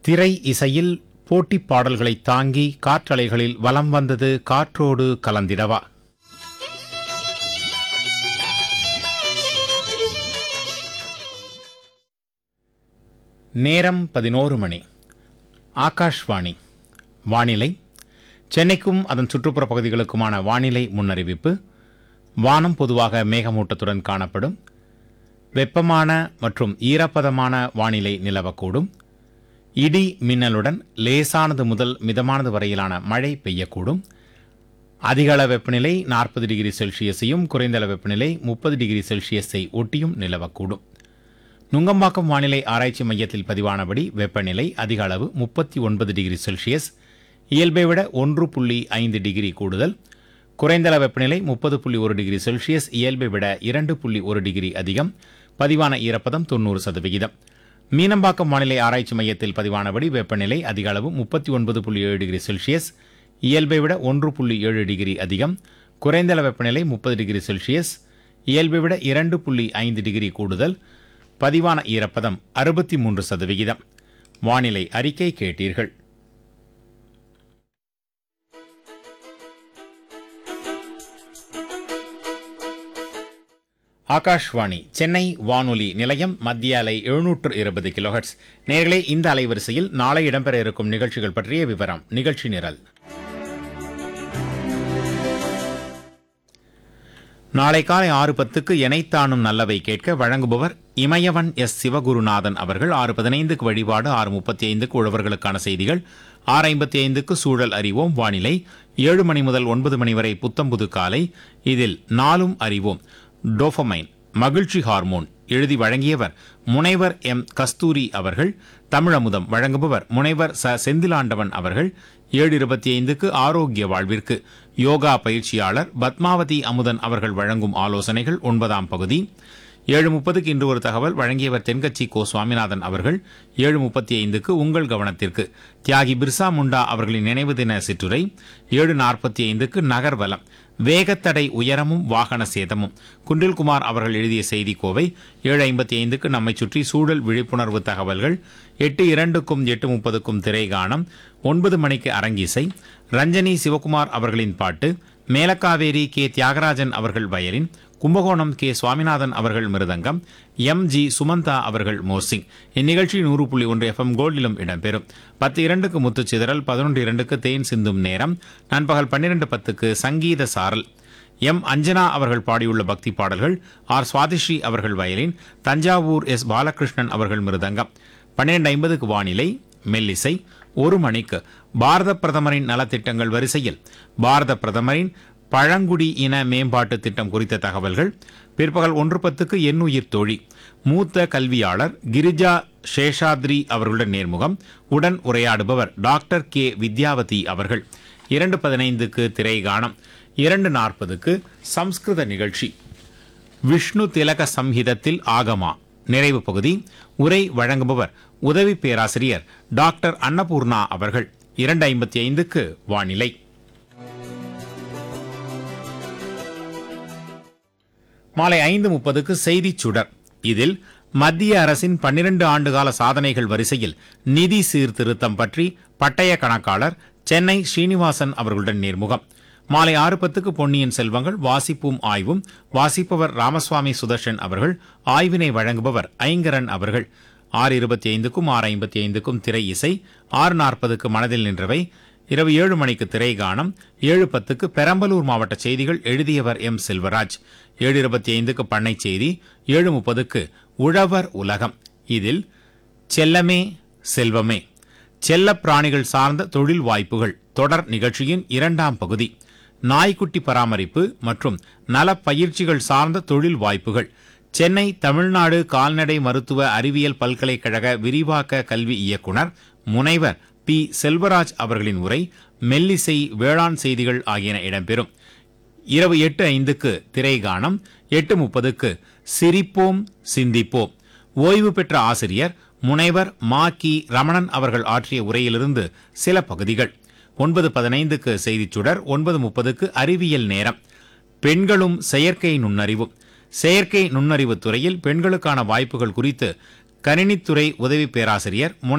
திரை இசையில் போட்டிப் பாடல்களை தாங்கி காற்றலைகளில் வலம் வந்தது காற்றோடு கலந்திடவா நேரம் பதினோரு மணி ஆகாஷ்வாணி வானிலை சென்னைக்கும் அதன் சுற்றுப்புற பகுதிகளுக்குமான வானிலை முன்னறிவிப்பு வானம் பொதுவாக மேகமூட்டத்துடன் காணப்படும் வெப்பமான மற்றும் ஈரப்பதமான வானிலை நிலவக்கூடும் இடி மின்னலுடன் லேசானது முதல் மிதமானது வரையிலான மழை பெய்யக்கூடும் அதிகள வெப்பநிலை நாற்பது டிகிரி செல்சியஸையும் குறைந்தள வெப்பநிலை முப்பது டிகிரி செல்சியஸை ஒட்டியும் நிலவக்கூடும் நுங்கம்பாக்கம் வானிலை ஆராய்ச்சி மையத்தில் பதிவானபடி வெப்பநிலை அதிக அளவு முப்பத்தி ஒன்பது டிகிரி செல்சியஸ் இயல்பை விட ஒன்று புள்ளி ஐந்து டிகிரி கூடுதல் குறைந்தள வெப்பநிலை முப்பது புள்ளி ஒரு டிகிரி செல்சியஸ் இயல்பை விட இரண்டு புள்ளி ஒரு டிகிரி அதிகம் பதிவான ஈரப்பதம் தொண்ணூறு சதவிகிதம் மீனம்பாக்கம் வானிலை ஆராய்ச்சி மையத்தில் பதிவானபடி வெப்பநிலை அதிக அளவு முப்பத்தி ஒன்பது புள்ளி ஏழு டிகிரி செல்சியஸ் இயல்பை விட ஒன்று புள்ளி ஏழு டிகிரி அதிகம் குறைந்தள வெப்பநிலை முப்பது டிகிரி செல்சியஸ் இயல்பை விட இரண்டு புள்ளி ஐந்து டிகிரி கூடுதல் பதிவான ஈரப்பதம் அறுபத்தி மூன்று சதவிகிதம் வானிலை அறிக்கை கேட்டீர்கள் ஆகாஷ்வாணி சென்னை வானொலி நிலையம் மத்திய அலை எழுநூற்று இருபது கிலோஹெட்ஸ் நேர்களே இந்த அலைவரிசையில் நாளை இடம்பெற இருக்கும் நிகழ்ச்சிகள் பற்றிய விவரம் நிகழ்ச்சி நிரல் நாளை காலை ஆறு பத்துக்கு எனைத்தானும் நல்லவை கேட்க வழங்குபவர் இமயவன் எஸ் சிவகுருநாதன் அவர்கள் ஆறு பதினைந்துக்கு வழிபாடு ஆறு முப்பத்தி ஐந்துக்கு உழவர்களுக்கான செய்திகள் ஆறு ஐம்பத்தி ஐந்துக்கு சூழல் அறிவோம் வானிலை ஏழு மணி முதல் ஒன்பது மணி வரை புத்தம்புது காலை இதில் நாளும் அறிவோம் டோபமைன் மகிழ்ச்சி ஹார்மோன் எழுதி வழங்கியவர் முனைவர் எம் கஸ்தூரி அவர்கள் தமிழமுதம் வழங்குபவர் முனைவர் ச செந்திலாண்டவன் அவர்கள் ஏழு இருபத்தி ஐந்துக்கு ஆரோக்கிய வாழ்விற்கு யோகா பயிற்சியாளர் பத்மாவதி அமுதன் அவர்கள் வழங்கும் ஆலோசனைகள் ஒன்பதாம் பகுதி ஏழு முப்பதுக்கு இன்று ஒரு தகவல் வழங்கியவர் தென்கட்சி கோ சுவாமிநாதன் அவர்கள் ஏழு முப்பத்தி ஐந்துக்கு உங்கள் கவனத்திற்கு தியாகி பிர்சா முண்டா அவர்களின் நினைவு தின சிற்றுரை ஏழு நாற்பத்தி ஐந்துக்கு நகர்வலம் வேகத்தடை உயரமும் வாகன சேதமும் குன்றில்குமார் அவர்கள் எழுதிய செய்தி கோவை ஏழு ஐம்பத்தி ஐந்துக்கு நம்மை சுற்றி சூழல் விழிப்புணர்வு தகவல்கள் எட்டு இரண்டுக்கும் எட்டு முப்பதுக்கும் திரைகானம் ஒன்பது மணிக்கு அரங்கிசை ரஞ்சனி சிவகுமார் அவர்களின் பாட்டு மேலக்காவேரி கே தியாகராஜன் அவர்கள் வயலின் கும்பகோணம் கே சுவாமிநாதன் அவர்கள் மிருதங்கம் எம் ஜி சுமந்தா அவர்கள் மோர்சிங் இந்நிகழ்ச்சி நூறு புள்ளி ஒன்று எஃப்எம் கோல்டிலும் இடம்பெறும் பத்து இரண்டுக்கு முத்துச்சிதறல் பதினொன்று இரண்டுக்கு தேன் சிந்தும் நேரம் நண்பகல் பன்னிரண்டு பத்துக்கு சங்கீத சாரல் எம் அஞ்சனா அவர்கள் பாடியுள்ள பக்தி பாடல்கள் ஆர் சுவாதிஸ்ரீ அவர்கள் வயலின் தஞ்சாவூர் எஸ் பாலகிருஷ்ணன் அவர்கள் மிருதங்கம் பன்னிரண்டு ஐம்பதுக்கு வானிலை மெல்லிசை ஒரு மணிக்கு பாரத பிரதமரின் நலத்திட்டங்கள் வரிசையில் பாரத பிரதமரின் பழங்குடி இன மேம்பாட்டு திட்டம் குறித்த தகவல்கள் பிற்பகல் ஒன்று பத்துக்கு எண்ணுயிர் தோழி மூத்த கல்வியாளர் கிரிஜா சேஷாத்ரி அவர்களுடன் நேர்முகம் உடன் உரையாடுபவர் டாக்டர் கே வித்யாவதி அவர்கள் இரண்டு பதினைந்துக்கு திரைகானம் இரண்டு நாற்பதுக்கு சம்ஸ்கிருத நிகழ்ச்சி விஷ்ணு திலக சம்ஹிதத்தில் ஆகமா நிறைவு பகுதி உரை வழங்குபவர் உதவி பேராசிரியர் டாக்டர் அன்னபூர்ணா அவர்கள் இரண்டு ஐம்பத்தி ஐந்துக்கு வானிலை மாலை ஐந்து முப்பதுக்கு செய்திச் சுடர் இதில் மத்திய அரசின் பன்னிரண்டு ஆண்டுகால சாதனைகள் வரிசையில் நிதி சீர்திருத்தம் பற்றி பட்டய கணக்காளர் சென்னை ஸ்ரீனிவாசன் அவர்களுடன் நேர்முகம் மாலை ஆறு பத்துக்கு பொன்னியின் செல்வங்கள் வாசிப்பும் ஆய்வும் வாசிப்பவர் ராமசுவாமி சுதர்ஷன் அவர்கள் ஆய்வினை வழங்குபவர் ஐங்கரன் அவர்கள் ஆறு இருபத்தி ஐந்துக்கும் ஆறு ஐம்பத்தி ஐந்துக்கும் திரை இசை ஆறு நாற்பதுக்கு மனதில் நின்றவை இரவு ஏழு மணிக்கு திரைகானம் ஏழு பத்துக்கு பெரம்பலூர் மாவட்ட செய்திகள் எழுதியவர் எம் செல்வராஜ் ஏழு இருபத்தி ஐந்துக்கு பண்ணை செய்தி ஏழு முப்பதுக்கு உழவர் உலகம் இதில் செல்லமே செல்வமே செல்ல பிராணிகள் சார்ந்த தொழில் வாய்ப்புகள் தொடர் நிகழ்ச்சியின் இரண்டாம் பகுதி நாய்க்குட்டி பராமரிப்பு மற்றும் நல பயிற்சிகள் சார்ந்த தொழில் வாய்ப்புகள் சென்னை தமிழ்நாடு கால்நடை மருத்துவ அறிவியல் பல்கலைக்கழக விரிவாக்க கல்வி இயக்குனர் முனைவர் பி செல்வராஜ் அவர்களின் உரை மெல்லிசை வேளாண் செய்திகள் ஆகியன இடம்பெறும் இரவு எட்டு ஐந்துக்கு திரைகானம் எட்டு முப்பதுக்கு சிரிப்போம் சிந்திப்போம் ஓய்வு பெற்ற ஆசிரியர் முனைவர் மா கி ரமணன் அவர்கள் ஆற்றிய உரையிலிருந்து சில பகுதிகள் ஒன்பது பதினைந்துக்கு செய்திச் சுடர் ஒன்பது முப்பதுக்கு அறிவியல் நேரம் பெண்களும் செயற்கை நுண்ணறிவும் செயற்கை நுண்ணறிவு துறையில் பெண்களுக்கான வாய்ப்புகள் குறித்து கணினித்துறை உதவி பேராசிரியர் முனை